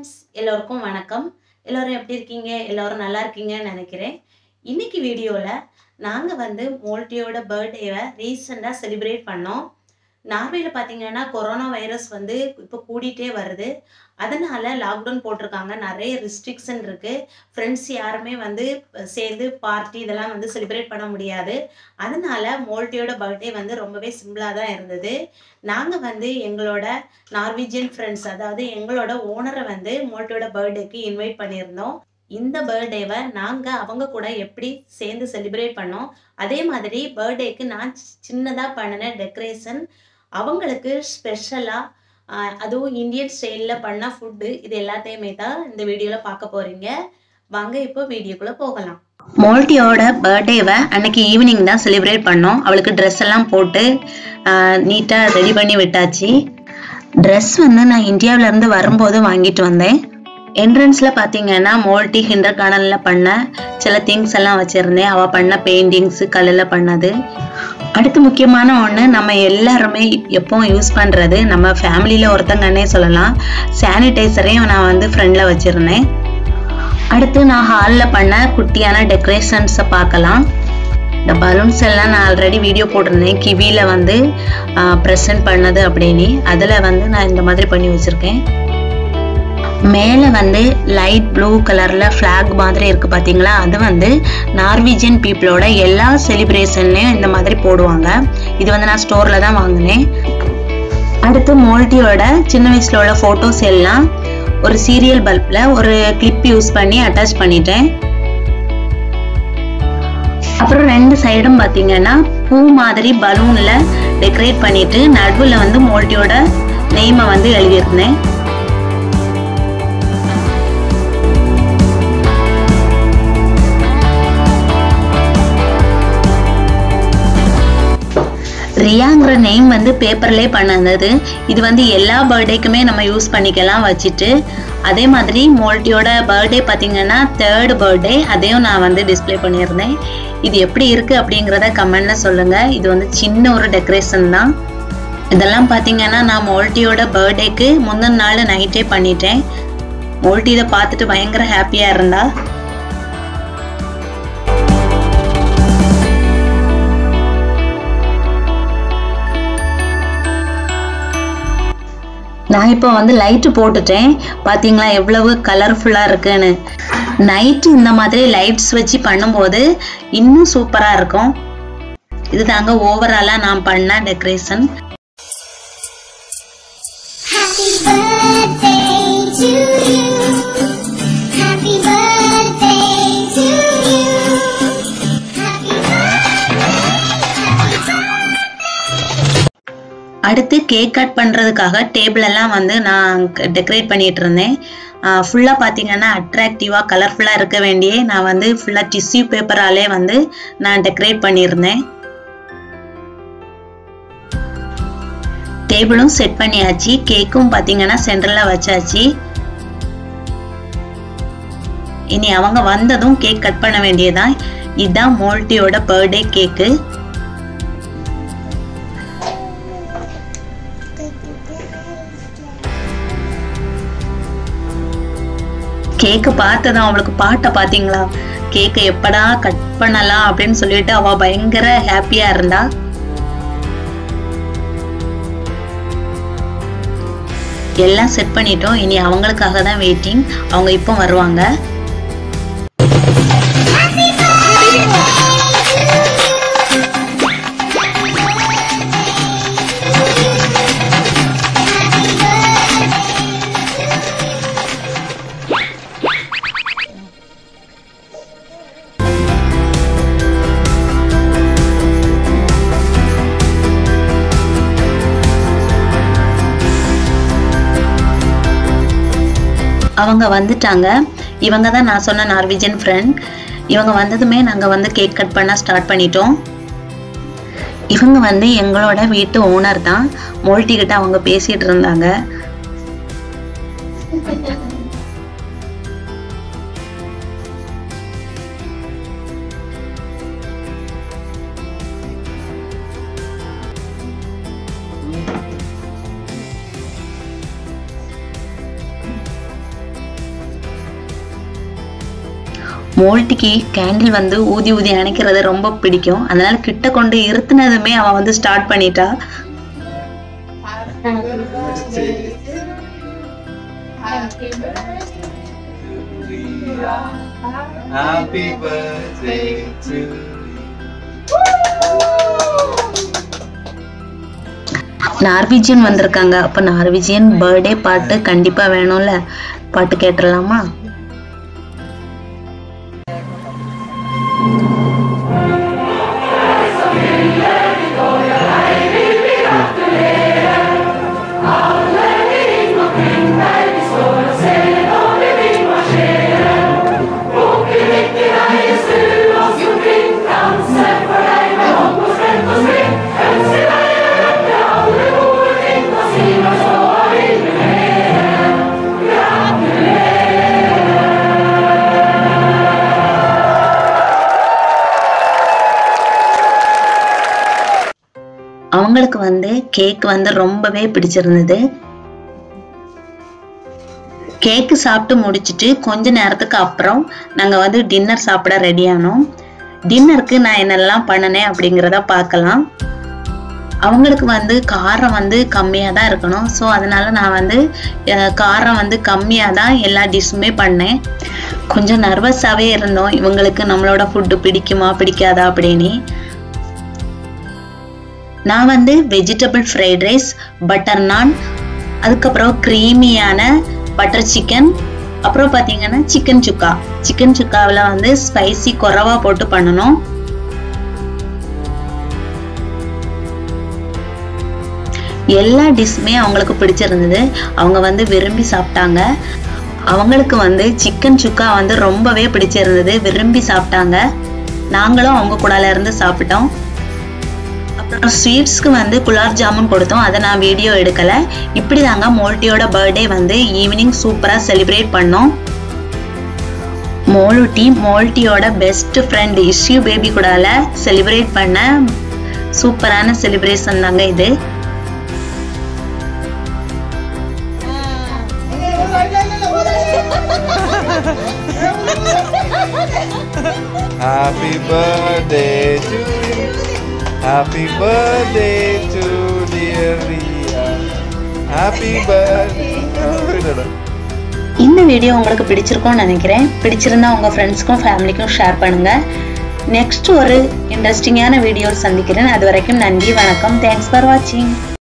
Friends எல்லோருக்கும் வணக்கம் எல்லோரும் எப்படி இருக்கீங்க எல்லோரும் நல்லா இருக்கீங்கன்னு நினைக்கிறேன் இன்னைக்கு வீடியோவில் நாங்கள் வந்து மோல்ட்டியோட பர்த்டேவை ரீசெண்டாக செலிப்ரேட் பண்ணோம் நார்வேயில் பார்த்தீங்கன்னா கொரோனா வைரஸ் வந்து இப்போ கூடிட்டே வருது அதனால லாக்டவுன் போட்டிருக்காங்க நிறைய ரெஸ்ட்ரிக்ஷன் இருக்குது ஃப்ரெண்ட்ஸ் யாருமே வந்து சேர்ந்து பார்ட்டி இதெல்லாம் வந்து செலிப்ரேட் பண்ண முடியாது அதனால மோல்ட்டியோட பர்த்டே வந்து ரொம்பவே சிம்பிளாக தான் இருந்தது நாங்கள் வந்து எங்களோட நார்வீஜியன் ஃப்ரெண்ட்ஸ் அதாவது எங்களோட ஓனரை வந்து மோல்ட்டியோட பர்த்டேக்கு இன்வைட் பண்ணியிருந்தோம் இந்த பர்த்டேவை நாங்கள் அவங்க கூட எப்படி சேர்ந்து செலிப்ரேட் பண்ணோம் அதே மாதிரி பர்த்டேக்கு நான் சின்னதாக பண்ணின டெக்கரேஷன் அவங்களுக்கு ஸ்பெஷலாக அதுவும் இந்தியன் ஸ்டைலில் பண்ண ஃபுட்டு இது எல்லாத்தையுமே தான் இந்த வீடியோவில் பார்க்க போகிறீங்க வாங்க இப்போ வீடியோக்குள்ளே போகலாம் மோல்ட்டியோட பர்த்டேவை அன்னைக்கு ஈவினிங் தான் செலிப்ரேட் பண்ணோம் அவளுக்கு ட்ரெஸ் எல்லாம் போட்டு நீட்டாக ரெடி பண்ணி விட்டாச்சு ட்ரெஸ் வந்து நான் இந்தியாவிலேருந்து வரும்போது வாங்கிட்டு வந்தேன் என்ட்ரன்ஸில் பார்த்தீங்கன்னா மோல்டி ஹிண்டர் கார்டனில் பண்ண சில திங்ஸ் எல்லாம் வச்சுருந்தேன் அவள் பண்ண பெயிண்டிங்ஸ் கல்லில் பண்ணது அடுத்து முக்கியமான ஒன்று நம்ம எல்லாருமே எப்பவும் யூஸ் பண்ணுறது நம்ம ஃபேமிலியில் ஒருத்தங்கன்னே சொல்லலாம் சானிடைசரையும் நான் வந்து ஃப்ரெண்டில் வச்சுருந்தேன் அடுத்து நான் ஹாலில் பண்ண குட்டியான டெக்கரேஷன்ஸை பார்க்கலாம் இந்த பலூன்ஸ் எல்லாம் நான் ஆல்ரெடி வீடியோ போட்டிருந்தேன் கிவியில் வந்து ப்ரெசென்ட் பண்ணது அப்படின்னு அதில் வந்து நான் இந்த மாதிரி பண்ணி வச்சுருக்கேன் மேலே வந்து லைட் ப்ளூ கலரில் ஃப்ளாக் மாதிரி இருக்குது பார்த்தீங்களா அது வந்து நார்வீஜியன் பீப்புளோட எல்லா செலிப்ரேஷன்லையும் இந்த மாதிரி போடுவாங்க இது வந்து நான் ஸ்டோரில் தான் வாங்கினேன் அடுத்து மோல்ட்டியோட சின்ன வயசில் உள்ள ஃபோட்டோஸ் எல்லாம் ஒரு சீரியல் பல்பில் ஒரு கிளிப் யூஸ் பண்ணி அட்டாச் பண்ணிட்டேன் அப்புறம் ரெண்டு சைடும் பார்த்தீங்கன்னா பூ மாதிரி பலூனில் டெக்கரேட் பண்ணிட்டு நடுவில் வந்து மோல்ட்டியோட நெய்மை வந்து எழுதியிருந்தேன் ரியாங்கிற நேம் வந்து பேப்பர்லேயே பண்ணது இது வந்து எல்லா பர்த்டேக்குமே நம்ம யூஸ் பண்ணிக்கலாம் வச்சுட்டு அதே மாதிரி மோல்ட்டியோட பர்த்டே பார்த்தீங்கன்னா தேர்ட் பர்த்டே அதையும் நான் வந்து டிஸ்பிளே பண்ணியிருந்தேன் இது எப்படி இருக்குது அப்படிங்கிறத கமெண்டில் சொல்லுங்கள் இது வந்து சின்ன ஒரு டெக்கரேஷன் தான் இதெல்லாம் பார்த்தீங்கன்னா நான் மோல்ட்டியோட பர்த்டேக்கு முந்தின நாள் நைட்டே பண்ணிட்டேன் மோல்ட்டி இதை பார்த்துட்டு பயங்கர ஹாப்பியாக இருந்தா நான் இப்போ வந்து லைட்டு போட்டுட்டேன் பார்த்தீங்களா எவ்வளவு கலர்ஃபுல்லாக இருக்குன்னு நைட்டு இந்த மாதிரி லைட்ஸ் வச்சு பண்ணும்போது இன்னும் சூப்பராக இருக்கும் இது தாங்க ஓவராலாக நான் பண்ண decoration Happy birthday to you. Happy birthday to you. Happy அடுத்து கேக் கட் பண்ணுறதுக்காக டேபிள் எல்லாம் வந்து நான் டெக்கரேட் பண்ணிட்டு இருந்தேன் ஃபுல்லாக பார்த்தீங்கன்னா அட்ராக்டிவாக கலர்ஃபுல்லாக இருக்க வேண்டிய நான் வந்து ஃபுல்லாக டிஷ்யூ பேப்பராலே வந்து நான் டெக்கரேட் பண்ணியிருந்தேன் டேபிளும் செட் பண்ணியாச்சு கேக்கும் பார்த்தீங்கன்னா சென்டரில் வச்சாச்சு இனி அவங்க வந்ததும் கேக் கட் பண்ண வேண்டியதான் இதுதான் மோல்ட்டியோட பர்த்டே கேக்கு கேக்கு பார்த்ததான் அவளுக்கு பாட்டை பார்த்தீங்களா கேக்கை எப்படா கட் பண்ணலாம் அப்படின்னு சொல்லிட்டு அவ பயங்கர ஹாப்பியா இருந்தா எல்லாம் செட் பண்ணிட்டோம் இனி அவங்களுக்காக தான் வெயிட்டிங் அவங்க இப்போ வருவாங்க அவங்க வந்துட்டாங்க இவங்க தான் நான் சொன்ன நார்விஜன் ஃப்ரெண்ட் இவங்க வந்ததுமே நாங்கள் வந்து கேக் கட் பண்ண ஸ்டார்ட் பண்ணிட்டோம் இவங்க வந்து எங்களோட வீட்டு ஓனர் தான் மோல்டி கிட்ட அவங்க பேசிட்டு இருந்தாங்க மோல்ட்டிக்கு கேண்டில் வந்து ஊதி ஊதி அணைக்கிறது ரொம்ப பிடிக்கும் அதனால கிட்ட கொண்டு இருத்துனதுமே அவன் வந்து ஸ்டார்ட் பண்ணிட்டா Happy birthday to you. Norwegian வந்திருக்காங்க அப்ப நார்விஜியன் பர்த்டே பாட்டு கண்டிப்பா வேணும்ல பாட்டு கேட்டுடலாமா அவங்களுக்கு வந்து கேக் வந்து ரொம்பவே பிடிச்சிருந்தது கேக்கு சாப்பிட்டு முடிச்சிட்டு கொஞ்ச நேரத்துக்கு அப்புறம் நாங்க வந்து டின்னர் சாப்பிட ரெடி ஆனோம் டின்னருக்கு நான் என்னெல்லாம் பண்ணினேன் அப்படிங்கிறத பார்க்கலாம் அவங்களுக்கு வந்து காரம் வந்து கம்மியாக தான் இருக்கணும் ஸோ அதனால நான் வந்து அஹ், காரம் வந்து கம்மியாக தான் எல்லா டிஷ்ஷுமே பண்ணேன் கொஞ்சம் நர்வஸாகவே இருந்தோம் இவங்களுக்கு நம்மளோட ஃபுட்டு பிடிக்குமா பிடிக்காதா அப்படின்னு நான் வந்து வெஜிடபிள் ஃப்ரைட் ரைஸ் பட்டர் நான் அதுக்கப்புறம் க்ரீமியான பட்டர் சிக்கன் அப்புறம் பார்த்தீங்கன்னா சிக்கன் சுக்கா சிக்கன் சுக்காவில் வந்து ஸ்பைசி குறவா போட்டு பண்ணணும் எல்லா டிஷ்ஷுமே அவங்களுக்கு பிடிச்சிருந்தது அவங்க வந்து விரும்பி சாப்பிட்டாங்க அவங்களுக்கு வந்து சிக்கன் சுக்கா வந்து ரொம்பவே பிடிச்சிருந்தது விரும்பி சாப்பிட்டாங்க நாங்களும் அவங்க கூடால இருந்து சாப்பிட்டோம் அப்புறம் ஸ்வீட்ஸ்க்கு வந்து குலாப் ஜாமுன் கொடுத்தோம் அதை நான் வீடியோ எடுக்கல இப்படி தாங்க மோல்ட்டியோட பர்த்டே வந்து ஈவினிங் சூப்பரா செலிப்ரேட் பண்ணோம் மோலுட்டி மோல்ட்டியோட பெஸ்ட் ஃப்ரெண்ட் இஷ்யூ பேபி கூடால செலிப்ரேட் பண்ண சூப்பரான செலிப்ரேஷன் தாங்க இது Happy birthday to you. Happy birthday to dear Ria. Happy birthday. இந்த வீடியோ உங்களுக்கு பிடிச்சிருக்கும்னு நினைக்கிறேன் பிடிச்சிருந்தா உங்க ஃப்ரெண்ட்ஸ்க்கும் ஃபேமிலிக்கும் ஷேர் பண்ணுங்க நெக்ஸ்ட் ஒரு இன்ட்ரெஸ்டிங்கான வீடியோ சந்திக்கிறேன் அது வரைக்கும் நன்றி வணக்கம் தேங்க்ஸ் ஃபார் வாட்சிங்